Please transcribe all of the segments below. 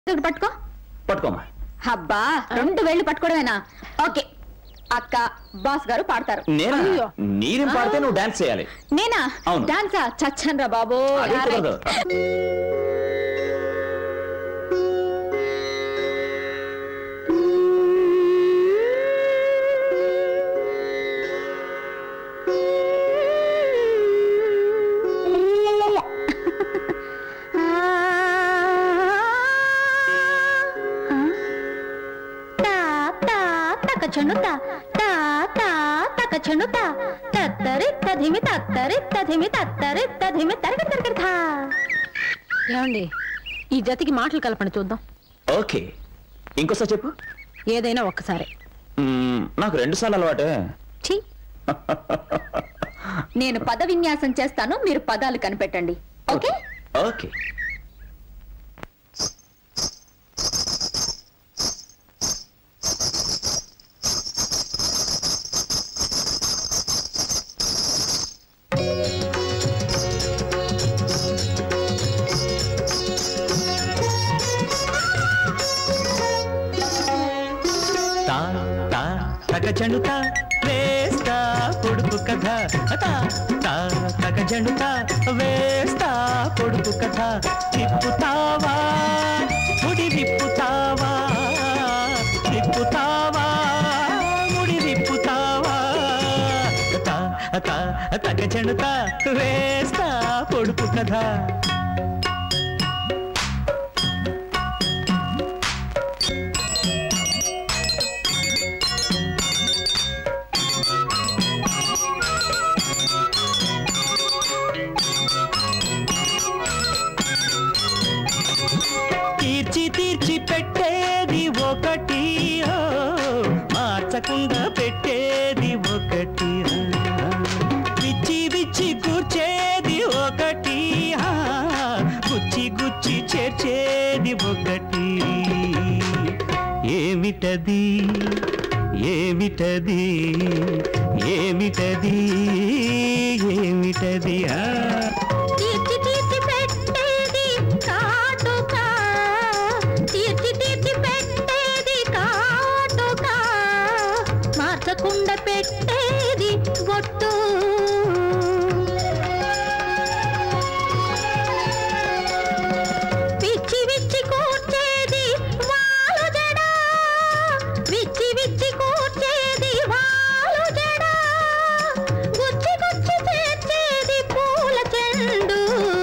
ఒకటి పట్టుకో పట్టుకోమా అబ్బా రెండు వేళ్ళు పట్టుకోవడమేనా ఓకే అక్క బాస్ గారు పాడతారు నేనా అయ్యో. నీరేం పాడితే నువ్వు డాన్స్ చేయాలి నేనా అవును. డాన్సా చచ్చన్ రా బాబు అదే కుదరదు తకచనుత తా తా తకచనుత తత్తరి తధిమి తత్తరి తధిమి తత్తరి తధిమి తరగ తరగ థా ఏమండి ఈ జతికి మాటలు కలపండి చూద్దాం ఓకే ఇంకోసారి చెప్పు ఏదైనా ఒక్కసారి మ్మ్, నాకు రెండు సార్లు అలవాటే ఛీ. నేను పద విన్యాసం చేస్తాను మీరు పదాలు కనిపెట్టండి ఓకే ఓకే తా తా తగ జండుత వేస్తా పొడుపు కథ తా తా తగ జండుత వేస్తా పొడుపు కథ తిప్పుతావా ముడి విప్పుతావా తిప్పుతావా ముడి విప్పుతావా తా తా తగ జండుత వేస్తా పొడుపు కథ తీర్చి తీర్చి పెట్టేది ఒకటి ఓ, మార్చకుండా పెట్టేది ఒకటి ఆ. విచ్చి విచ్చి కూర్చేది ఒకటి ఆ, గుచ్చి గుచ్చి చేర్చేది ఒకటి ఏమిటది ఏమిటది ఏమిటది ఏమిటది ఆ తీర్చి తీర్చి పెట్టేది కాటుక తీర్చి తీర్చి పెట్టేది కాటుక మార్చకుండా పెట్టేది బొట్టు విచ్చి విచ్చి కూర్చేది వాలు జడ విచ్చి విచ్చి కూర్చేది వాలు జడ గుచ్చి గుచ్చి చేర్చేది పూల చెండు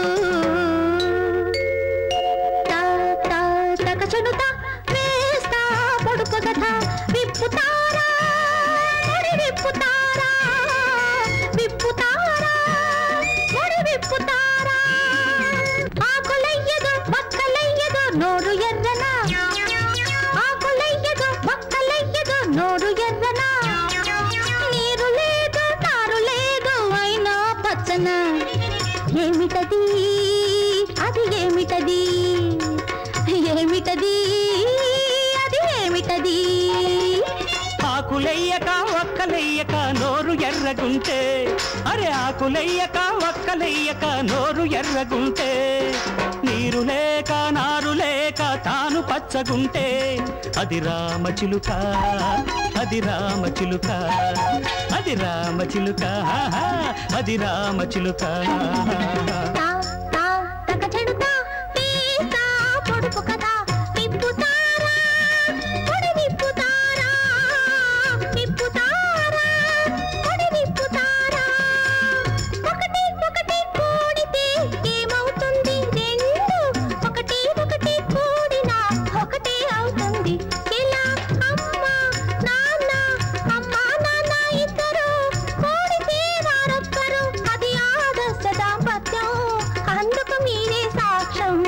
తా తా తకచనుత వేస్తా పొడుపు కథ విప్పుతారా ముడి విప్పుతారా విప్పుతారా ముడి విప్పుతారా ఆకులయ్యదు పక్కలయ్యదు నోరు ఎర్రనా ఆకులయ్యదు పక్కలయ్యదు నోరు ఎర్రనా నీరు లేదు తారు లేదు అయినా పచ్చన ఏమిటది అది ఏమిటది ఏమిటది అది ఏమిటది ఆకులెయ్యక ఒక్కలెయ్యక నోరు ఎర్రగుంటే అరే ఆకులెయ్యక ఒక్కలెయ్యక నోరు ఎర్రగుంటే నీరు లేక నారు లేక తాను పచ్చగుంటే అది రామచిలుక అది రామచిలుక అది రామచిలుక అది రామచిలుక తా తా తక చెడుతా తీస్తా పొడుపు కదా విప్పుతారా పొడి విప్పుతారా విప్పుతారా పొడి విప్పుతారా ఒకటి ఒకటి కూడితే ఏమవుతుంది రెండు ఒకటి ఒకటి కూడినా ఒకటి అవుతుంది ఇలా అమ్మ నాన్న అమ్మ నాన్న ఇద్దరు కూడితే వారొక్కరు అది ఆదర్శ దాంపత్యం అందుకు మీరే సాక్ష్యం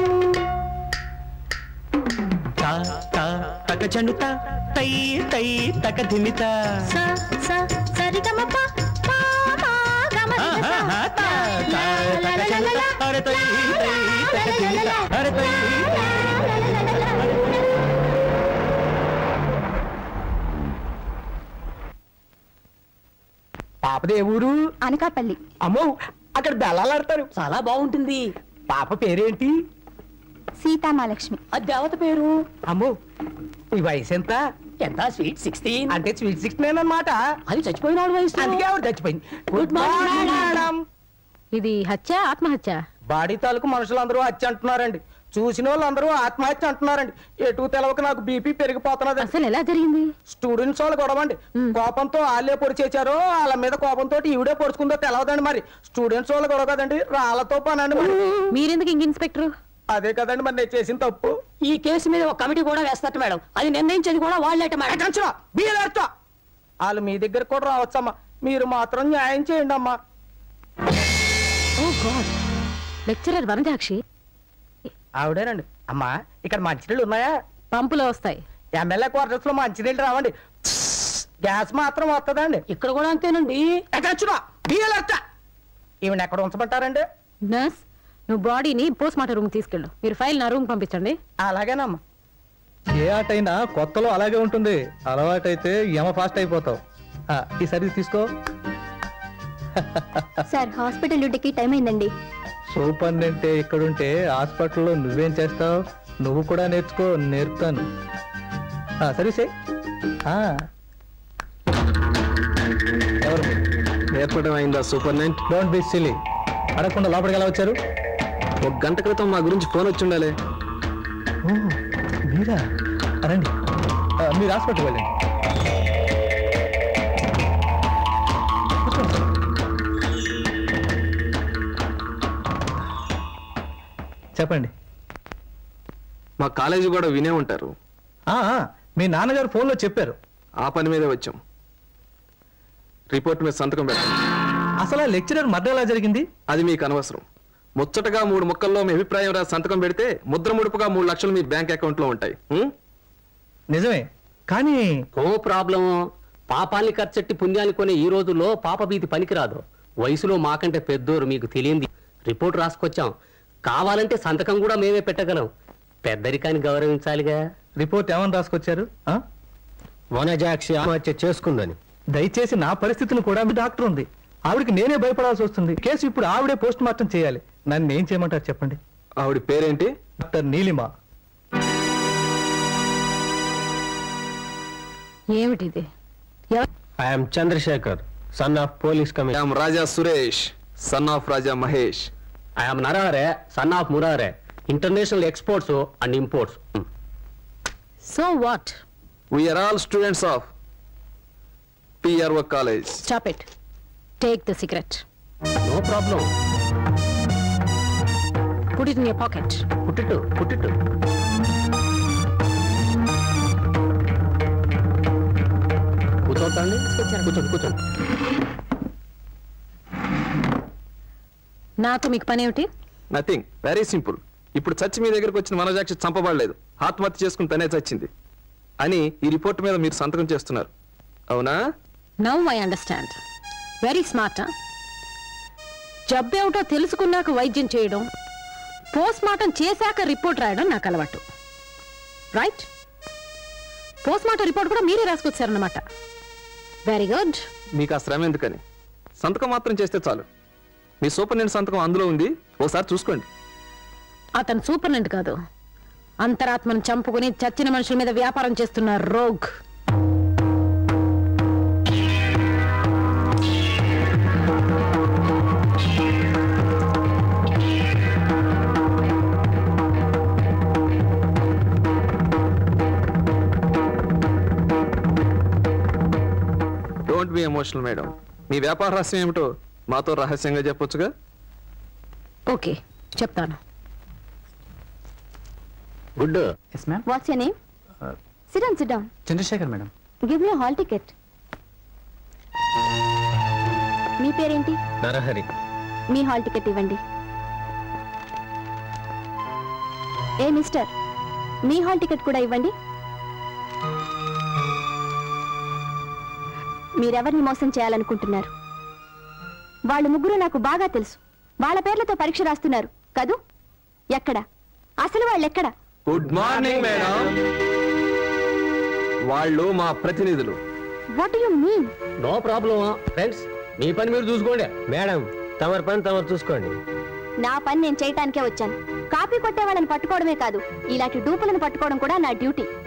తా తా తగ జండుత తై తై తగ ధిమిత స స సరిగమప పా పా గమ రిగ స. ఆహా, తా తా తగ జండుత అరే తై తై తగ ధిమిత అరే తై తై పాపదే ఊరు అనకాపల్లి అమ్మో అక్కడ బెల్లాలు ఆడతారు చాలా బాగుంటుంది పాప పేరేంటి సీతామాలక్ష్మి ఆ దేవత పేరు అమ్ము ఈ వయసు ఎంత ఎంత స్వీట్ సిక్స్టీన్ అంటే స్వీట్ సిక్స్ నైన్ అనమాట అది చచ్చిపోయిన వాడు వయసు అందుకే ఆవిడ చచ్చిపోయింది Good morning, madam. ఇది హత్య ఆత్మహత్య బాడీ తాలూకు మనుషులందరూ హత్య అంటున్నారండి చూసిన వాళ్ళందరూ ఆత్మహత్య అంటున్నారండి ఎటు తెలవక నాకు బీపీ పెరిగిపోతున్నది అసలు ఎలా జరిగింది స్టూడెంట్స్ వాళ్ళు గొడవండి కోపంతో వాళ్ళే పొడిచేశారో వాళ్ళ మీద కోపంతో ఈవిడే పొడుచుకుందో తెలవదండి మరి స్టూడెంట్స్ వాళ్ళు గొడవ కదండి రాళ్ళతో పని అండి మరి మీరెందుకు ఇంక ఇన్స్పెక్టర్ అదే కదండి మరి నేను చేసిన తప్పు ఈ కేసు మీద ఒక కమిటీ కూడా వేస్తట మేడం అది నిర్ణయించేది కూడా వాళ్ళేట మేడం అటెన్షన్ బీఎల్ఆర్తో వాళ్ళు మీ దగ్గర కూడా రావచ్చమ్మా మీరు మాత్రం న్యాయం చేయండి అమ్మా ఓ గాడ్ లెక్చరర్ వనజాక్షి ఆవిడేనండి అమ్మా ఇక్కడ మంచినీళ్ళు ఉన్నాయా పంపులో వస్తాయి ఎమ్మెల్యే క్వార్టర్స్ లో మంచినీళ్ళు రావండి గ్యాస్ మాత్రం వస్తుందండి ఇక్కడ కూడా అంతేనండి అటెన్షన్ బీఎల్ఆర్తో ఈవిడ ఎక్కడ ఉంచమంటారండి నర్స్ నువ్వు బాడీని పోస్ట్ మార్టం రూమ్ తీసుకెళ్ళు మీరు ఫైల్ నా రూమ్ పంపించండి అలాగేనమ్మా ఏ ఆట అయినా కొత్తలో అలాగే ఉంటుంది అలవాటైతే యమ ఫాస్ట్ అయిపోతావు ఆ, ఈ సర్వీస్ తీసుకో సార్ హాస్పిటల్ డ్యూటీకి టైం అయిందండి సూపరింటెండెంట్ ఇక్కడుంటే హాస్పిటల్లో నువ్వేం చేస్తావు నువ్వు కూడా నేర్చుకో నేర్పుతాను ఆ, సర్వీస్ ఏయ్. ఆ. ఎవరు మీరు? నేర్పడం అయిందా సూపర్నెంట్ డోంట్ బి సిలీ అడగకుండా లోపలికి ఎలా వచ్చారు ఒక గంట క్రితం మా గురించి ఫోన్ వచ్చి ఉండాలి ఓ, మీరా రండి ఆ, మీరు హాస్పిటల్కి వెళ్ళండి కూర్చోండి. చెప్పండి మా కాలేజీ కూడా వినే ఉంటారు ఆ, ఆ, మీ నాన్నగారు ఫోన్లో చెప్పారు ఆ పని మీదే వచ్చాం రిపోర్ట్ మీద సంతకం పెట్టండి అసలు ఆ లెక్చరర్ మర్డర్ ఎలా జరిగింది అది మీకు అనవసరం ముచ్చటగా మూడు ముక్కల్లో మీ అభిప్రాయం రాసి సంతకం పెడితే ముద్ర ముడుపుగా మూడు లక్షలు మీ బ్యాంక్ అకౌంట్ లో ఉంటాయి ఉం? నిజమే కానీ ఓ ప్రాబ్లం పాపాన్ని ఖర్చెట్టి పుణ్యాన్ని కొనే ఈ రోజుల్లో పాప భీతి పనికిరాదు వయసులో మాకంటే పెద్దోరు మీకు తెలియంది రిపోర్ట్ రాసుకొచ్చాం కావాలంటే సంతకం కూడా మేమే పెట్టగలం పెద్దరికాన్ని గౌరవించాలిగా రిపోర్ట్ ఏమని రాసుకొచ్చారు ఆ? వనజాక్షి ఆత్మహత్య చేసుకుందని దయచేసి నా పరిస్థితిని కూడా మీ డాక్టర్ ఉంది ఆవిడకి నేనే భయపడాల్సి వస్తుంది కేసు ఇప్పుడు ఆవిడే పోస్ట్ మార్టం చేయాలి నన్ను ఏం చేయమంటారు చెప్పండి ఆవిడ పేరేంటి డాక్టర్ నీలిమ ఏమిటిది ఎవ- I'm Chandrasekhar son of police commissioner I'm Raja Suresh son of Raja Mahesh I'm Narahare son of Murare international exports and imports so what we're all students of PRO college stop it take the cigarette no problem put it in your pocket put it put it కూర్చోండి కూర్చోండి కూర్చోండి నాతో మీకు పని ఏమిటి nothing very simple ఇప్పుడు చచ్చి మీ దగ్గరకు వచ్చిన మనోజాక్షి చంపబడలేదు ఆత్మహత్య చేసుకుని తనే చచ్చింది అని ఈ రిపోర్ట్ మీద మీరు సంతకం చేస్తున్నారు అవునా now I understand very smart జబ్బేమిటో తెలుసుకున్నాక వైద్యం చేయడం పోస్ట్ మార్టం చేశాక రిపోర్ట్ రాయడం నాకు అలవాటు రైట్ పోస్ట్ మార్టం రిపోర్ట్ కూడా మీరే రాసుకొచ్చారన్నమాట వెరీ గుడ్ మీకు ఆ శ్రమ ఎందుకని సంతకం మాత్రం చేస్తే చాలు మీ సూపరింటెండెంట్ సంతకం అందులో ఉంది ఒకసారి చూసుకోండి అతను సూపర్నెంట్ కాదు అంతరాత్మను చంపుకుని చచ్చిన మనుషుల మీద వ్యాపారం చేస్తున్న rogue don't be emotional madam మీ వ్యాపార రహస్యం ఏమిటో మాతో రహస్యంగా చెప్పొచ్చుగా ఓకే చెప్తాను good yes ma'am what's your name sit down sit down Chandrasekhar madam give me hall ticket మీ పేరేంటి నరహరి మీ హాల్ టికెట్ ఇవ్వండి ఏ మిస్టర్ మీ హాల్ టికెట్ కూడా ఇవ్వండి మీరెవరిని మోసం చేయాలనుకుంటున్నారు వాళ్ళు ముగ్గురు నాకు బాగా తెలుసు వాళ్ళ పేర్లతో పరీక్ష రాస్తున్నారు కదూ ఎక్కడ అసలు వాళ్ళు ఎక్కడ గుడ్ మార్నింగ్ మేడం వాళ్ళు మా ప్రతినిధులు what you mean no problem friends మీ పని మీరు చూసుకోండి మేడం తమరి పని తమరు చూసుకోండి నా పని నేను చేయటానికే వచ్చాను కాపీ కొట్టే వాళ్ళని పట్టుకోవడమే కాదు ఇలాంటి డూపులను పట్టుకోవడం కూడా నా డ్యూటీ